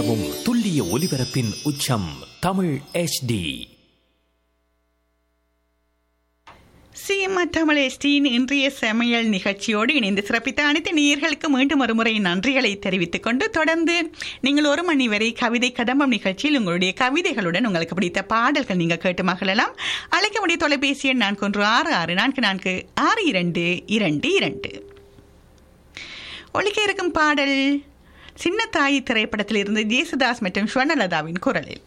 வழங்கும் துல்லிய ஒலிபரப்பின் உச்சம் தமிழ் HD சிஎம்ஆர் தமிழ் எஸ்டியின் இன்றைய சமையல் நிகழ்ச்சியோடு இணைந்து சிறப்பித்த அனைத்து நேயர்களுக்கு மீண்டும் ஒருமுறை நன்றிகளை தெரிவித்துக் கொண்டு தொடர்ந்து நீங்கள் ஒரு மணி வரை கவிதை கதம்பம் நிகழ்ச்சியில் உங்களுடைய கவிதைகளுடன் உங்களுக்கு பிடித்த பாடல்கள் நீங்கள் கேட்டு மகிழலாம் அழைக்க முடிய தொலைபேசி எண் நான்கு ஒன்று ஆறு ஆறு நான்கு நான்கு ஆறு இரண்டு இரண்டு இரண்டு ஒழிக்க இருக்கும் பாடல் சின்ன தாய் திரைப்படத்திலிருந்து ஜேசுதாஸ் மற்றும் ஸ்வர்ணலதாவின் குரலில்